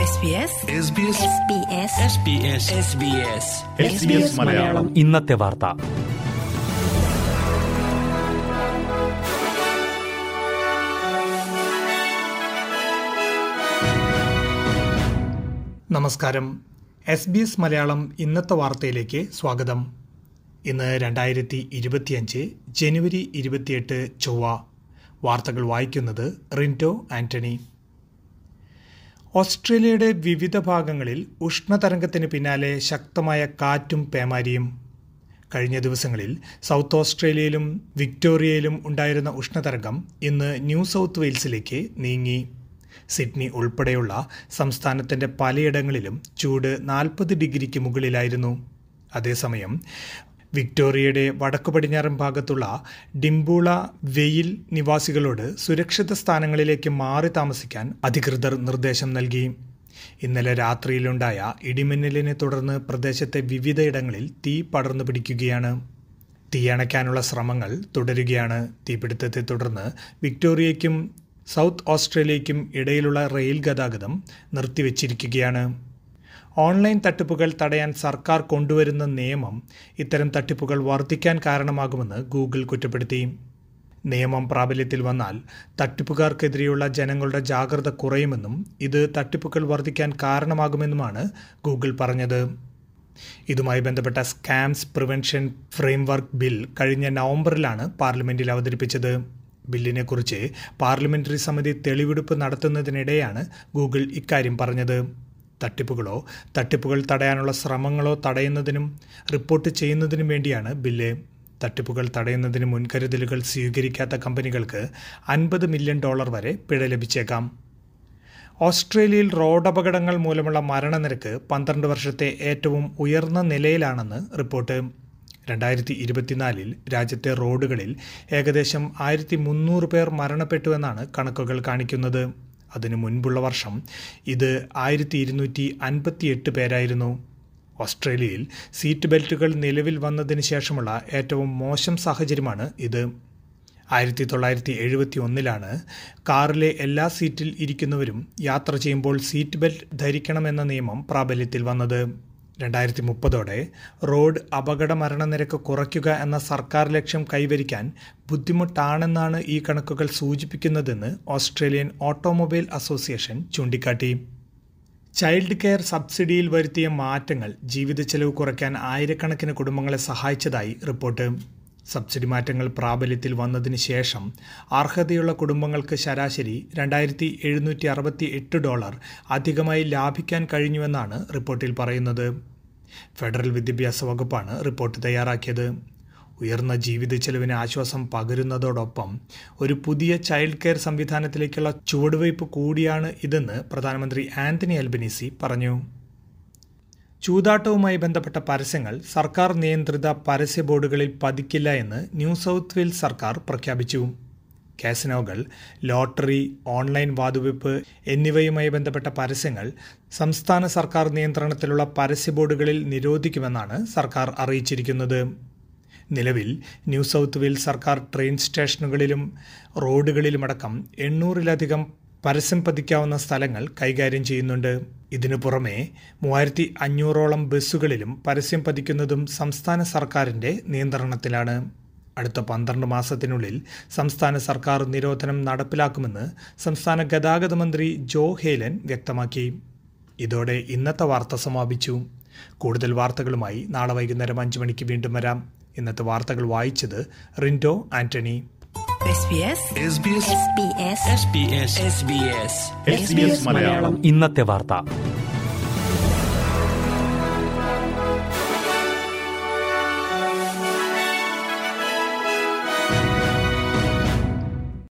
മലയാളം ഇന്നത്തെ വാർത്ത നമസ്കാരം എസ് ബി എസ് മലയാളം ഇന്നത്തെ വാർത്തയിലേക്ക് സ്വാഗതം ഇന്ന് രണ്ടായിരത്തി ഇരുപത്തിയഞ്ച് ജനുവരി ഇരുപത്തിയെട്ട് ചൊവ്വ വാർത്തകൾ വായിക്കുന്നത് റിൻറ്റോ ആന്റണി ഓസ്ട്രേലിയയുടെ വിവിധ ഭാഗങ്ങളിൽ ഉഷ്ണതരംഗത്തിന് പിന്നാലെ ശക്തമായ കാറ്റും പേമാരിയും കഴിഞ്ഞ ദിവസങ്ങളിൽ സൗത്ത് ഓസ്ട്രേലിയയിലും വിക്ടോറിയയിലും ഉണ്ടായിരുന്ന ഉഷ്ണതരംഗം ഇന്ന് ന്യൂ സൗത്ത് വെയിൽസിലേക്ക് നീങ്ങി സിഡ്നി ഉൾപ്പെടെയുള്ള സംസ്ഥാനത്തിൻ്റെ പലയിടങ്ങളിലും ചൂട് നാൽപ്പത് ഡിഗ്രിക്ക് മുകളിലായിരുന്നു അതേസമയം വിക്ടോറിയയുടെ വടക്കു പടിഞ്ഞാറൻ ഭാഗത്തുള്ള ഡിംബൂള വെയിൽ നിവാസികളോട് സുരക്ഷിത സ്ഥാനങ്ങളിലേക്ക് മാറി താമസിക്കാൻ അധികൃതർ നിർദ്ദേശം നൽകി ഇന്നലെ രാത്രിയിലുണ്ടായ ഇടിമിന്നലിനെ തുടർന്ന് പ്രദേശത്തെ വിവിധയിടങ്ങളിൽ തീ പടർന്നു പിടിക്കുകയാണ് തീയണയ്ക്കാനുള്ള ശ്രമങ്ങൾ തുടരുകയാണ് തീപിടുത്തത്തെ തുടർന്ന് വിക്ടോറിയയ്ക്കും സൗത്ത് ഓസ്ട്രേലിയയ്ക്കും ഇടയിലുള്ള റെയിൽ ഗതാഗതം നിർത്തിവച്ചിരിക്കുകയാണ് ഓൺലൈൻ തട്ടിപ്പുകൾ തടയാൻ സർക്കാർ കൊണ്ടുവരുന്ന നിയമം ഇത്തരം തട്ടിപ്പുകൾ വർദ്ധിക്കാൻ കാരണമാകുമെന്ന് ഗൂഗിൾ കുറ്റപ്പെടുത്തി നിയമം പ്രാബല്യത്തിൽ വന്നാൽ തട്ടിപ്പുകാർക്കെതിരെയുള്ള ജനങ്ങളുടെ ജാഗ്രത കുറയുമെന്നും ഇത് തട്ടിപ്പുകൾ വർദ്ധിക്കാൻ കാരണമാകുമെന്നുമാണ് ഗൂഗിൾ പറഞ്ഞത് ഇതുമായി ബന്ധപ്പെട്ട സ്കാംസ് പ്രിവെൻഷൻ ഫ്രെയിംവർക്ക് ബിൽ കഴിഞ്ഞ നവംബറിലാണ് പാർലമെന്റിൽ അവതരിപ്പിച്ചത് ബില്ലിനെക്കുറിച്ച് പാർലമെന്ററി സമിതി തെളിവെടുപ്പ് നടത്തുന്നതിനിടെയാണ് ഗൂഗിൾ ഇക്കാര്യം പറഞ്ഞത് തട്ടിപ്പുകളോ തട്ടിപ്പുകൾ തടയാനുള്ള ശ്രമങ്ങളോ തടയുന്നതിനും റിപ്പോർട്ട് ചെയ്യുന്നതിനും വേണ്ടിയാണ് ബില്ല് തട്ടിപ്പുകൾ തടയുന്നതിന് മുൻകരുതലുകൾ സ്വീകരിക്കാത്ത കമ്പനികൾക്ക് അൻപത് മില്യൺ ഡോളർ വരെ പിഴ ലഭിച്ചേക്കാം ഓസ്ട്രേലിയയിൽ റോഡ് അപകടങ്ങൾ മൂലമുള്ള മരണനിരക്ക് പന്ത്രണ്ട് വർഷത്തെ ഏറ്റവും ഉയർന്ന നിലയിലാണെന്ന് റിപ്പോർട്ട് രണ്ടായിരത്തി ഇരുപത്തിനാലിൽ രാജ്യത്തെ റോഡുകളിൽ ഏകദേശം ആയിരത്തി മുന്നൂറ് പേർ മരണപ്പെട്ടുവെന്നാണ് കണക്കുകൾ കാണിക്കുന്നത് അതിനു മുൻപുള്ള വർഷം ഇത് ആയിരത്തി ഇരുന്നൂറ്റി അൻപത്തി എട്ട് പേരായിരുന്നു ഓസ്ട്രേലിയയിൽ സീറ്റ് ബെൽറ്റുകൾ നിലവിൽ വന്നതിന് ശേഷമുള്ള ഏറ്റവും മോശം സാഹചര്യമാണ് ഇത് ആയിരത്തി തൊള്ളായിരത്തി എഴുപത്തി ഒന്നിലാണ് കാറിലെ എല്ലാ സീറ്റിൽ ഇരിക്കുന്നവരും യാത്ര ചെയ്യുമ്പോൾ സീറ്റ് ബെൽറ്റ് ധരിക്കണമെന്ന നിയമം പ്രാബല്യത്തിൽ വന്നത് രണ്ടായിരത്തി മുപ്പതോടെ റോഡ് അപകട മരണനിരക്ക് കുറയ്ക്കുക എന്ന സർക്കാർ ലക്ഷ്യം കൈവരിക്കാൻ ബുദ്ധിമുട്ടാണെന്നാണ് ഈ കണക്കുകൾ സൂചിപ്പിക്കുന്നതെന്ന് ഓസ്ട്രേലിയൻ ഓട്ടോമൊബൈൽ അസോസിയേഷൻ ചൂണ്ടിക്കാട്ടി ചൈൽഡ് കെയർ സബ്സിഡിയിൽ വരുത്തിയ മാറ്റങ്ങൾ ജീവിത ചെലവ് കുറയ്ക്കാൻ ആയിരക്കണക്കിന് കുടുംബങ്ങളെ സഹായിച്ചതായി റിപ്പോർട്ട് സബ്സിഡി മാറ്റങ്ങൾ പ്രാബല്യത്തിൽ വന്നതിന് ശേഷം അർഹതയുള്ള കുടുംബങ്ങൾക്ക് ശരാശരി രണ്ടായിരത്തി എഴുന്നൂറ്റി അറുപത്തി എട്ട് ഡോളർ അധികമായി ലാഭിക്കാൻ കഴിഞ്ഞുവെന്നാണ് റിപ്പോർട്ടിൽ പറയുന്നത് ഫെഡറൽ വിദ്യാഭ്യാസ വകുപ്പാണ് റിപ്പോർട്ട് തയ്യാറാക്കിയത് ഉയർന്ന ജീവിത ചെലവിന് ആശ്വാസം പകരുന്നതോടൊപ്പം ഒരു പുതിയ ചൈൽഡ് കെയർ സംവിധാനത്തിലേക്കുള്ള ചുവടുവയ്പ് കൂടിയാണ് ഇതെന്ന് പ്രധാനമന്ത്രി ആന്റണി അൽബനീസി പറഞ്ഞു ചൂതാട്ടവുമായി ബന്ധപ്പെട്ട പരസ്യങ്ങൾ സർക്കാർ നിയന്ത്രിത പരസ്യ ബോർഡുകളിൽ പതിക്കില്ല എന്ന് ന്യൂ സൗത്ത് വെയിൽസ് സർക്കാർ പ്രഖ്യാപിച്ചു കാസിനോകൾ ലോട്ടറി ഓൺലൈൻ വാതുവെപ്പ് എന്നിവയുമായി ബന്ധപ്പെട്ട പരസ്യങ്ങൾ സംസ്ഥാന സർക്കാർ നിയന്ത്രണത്തിലുള്ള പരസ്യ ബോർഡുകളിൽ നിരോധിക്കുമെന്നാണ് സർക്കാർ അറിയിച്ചിരിക്കുന്നത് നിലവിൽ ന്യൂ സൗത്ത് വെയിൽസ് സർക്കാർ ട്രെയിൻ സ്റ്റേഷനുകളിലും റോഡുകളിലുമടക്കം എണ്ണൂറിലധികം പരസ്യം പതിക്കാവുന്ന സ്ഥലങ്ങൾ കൈകാര്യം ചെയ്യുന്നുണ്ട് ഇതിനു പുറമെ മൂവായിരത്തി അഞ്ഞൂറോളം ബസ്സുകളിലും പരസ്യം പതിക്കുന്നതും സംസ്ഥാന സർക്കാരിൻ്റെ നിയന്ത്രണത്തിലാണ് അടുത്ത പന്ത്രണ്ട് മാസത്തിനുള്ളിൽ സംസ്ഥാന സർക്കാർ നിരോധനം നടപ്പിലാക്കുമെന്ന് സംസ്ഥാന ഗതാഗത മന്ത്രി ജോ ഹേലൻ വ്യക്തമാക്കി ഇതോടെ ഇന്നത്തെ വാർത്ത സമാപിച്ചു കൂടുതൽ വാർത്തകളുമായി നാളെ വൈകുന്നേരം അഞ്ചു മണിക്ക് വീണ്ടും വരാം ഇന്നത്തെ വാർത്തകൾ വായിച്ചത് റിൻഡോ ആന്റണി മലയാളം ഇന്നത്തെ വാർത്ത